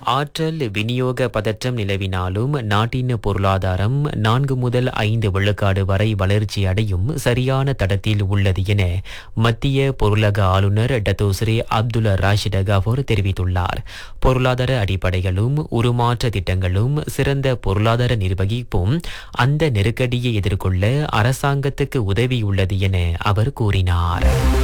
ஆற்றல் விநியோக பதற்றம் நிலவினாலும் நாட்டின் பொருளாதாரம் நான்கு முதல் ஐந்து விழுக்காடு வரை வளர்ச்சி அடையும் சரியான தடத்தில் உள்ளது என மத்திய பொருளக ஆளுநர் டத்தோஸ்ரே அப்துல் ராஷித் கஃபூர் தெரிவித்துள்ளார் பொருளாதார அடிப்படைகளும் உருமாற்ற திட்டங்களும் சிறந்த பொருளாதார நிர்வகிப்பும் அந்த நெருக்கடியை எதிர்கொள்ள அரசாங்கத்துக்கு உதவியுள்ளது என அவர் கூறினார்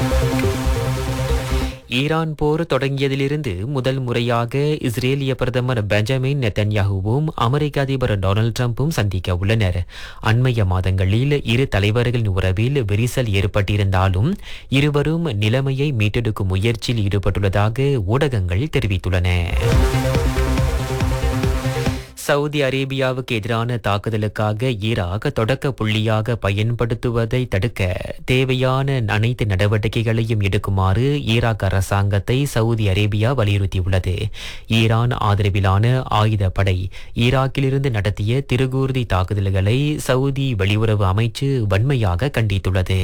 ஈரான் போர் தொடங்கியதிலிருந்து முதல் முறையாக இஸ்ரேலிய பிரதமர் பெஞ்சமின் நெத்தன்யாகுவும் அமெரிக்க அதிபர் டொனால்ட் ட்ரம்பும் சந்திக்க உள்ளனர் அண்மைய மாதங்களில் இரு தலைவர்களின் உறவில் விரிசல் ஏற்பட்டிருந்தாலும் இருவரும் நிலைமையை மீட்டெடுக்கும் முயற்சியில் ஈடுபட்டுள்ளதாக ஊடகங்கள் தெரிவித்துள்ளன சவுதி அரேபியாவுக்கு எதிரான தாக்குதலுக்காக ஈராக் தொடக்க புள்ளியாக பயன்படுத்துவதை தடுக்க தேவையான அனைத்து நடவடிக்கைகளையும் எடுக்குமாறு ஈராக் அரசாங்கத்தை சவுதி அரேபியா வலியுறுத்தியுள்ளது ஈரான் ஆதரவிலான ஆயுதப்படை ஈராக்கிலிருந்து நடத்திய திருகூர்தி தாக்குதல்களை சவுதி வெளியுறவு அமைச்சு வன்மையாக கண்டித்துள்ளது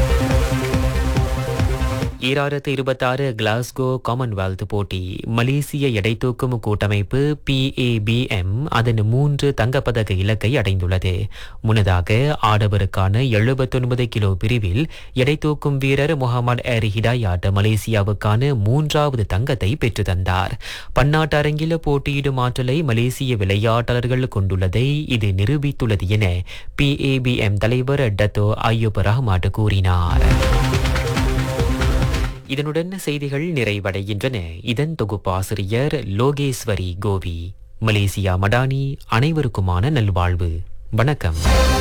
ஈராயிரத்து இருபத்தாறு கிளாஸ்கோ காமன்வெல்த் போட்டி மலேசிய எடை தூக்கும் கூட்டமைப்பு பிஏபிஎம் அதன் மூன்று தங்கப்பதக்க இலக்கை அடைந்துள்ளது முன்னதாக ஆடவருக்கான எழுபத்தொன்பது கிலோ பிரிவில் எடை தூக்கும் வீரர் முகமது ஏர் ஹிடாயாட் மலேசியாவுக்கான மூன்றாவது தங்கத்தை பெற்று தந்தார் பன்னாட்டு அரங்கில் போட்டியிடும் ஆற்றலை மலேசிய விளையாட்டாளர்கள் கொண்டுள்ளதை இது நிரூபித்துள்ளது என பிஏபிஎம் தலைவர் டத்தோ ஐயூப் ரஹ்மாட் கூறினார் இதனுடன் செய்திகள் நிறைவடைகின்றன இதன் தொகுப்பாசிரியர் லோகேஸ்வரி கோவி மலேசியா மடானி அனைவருக்குமான நல்வாழ்வு வணக்கம்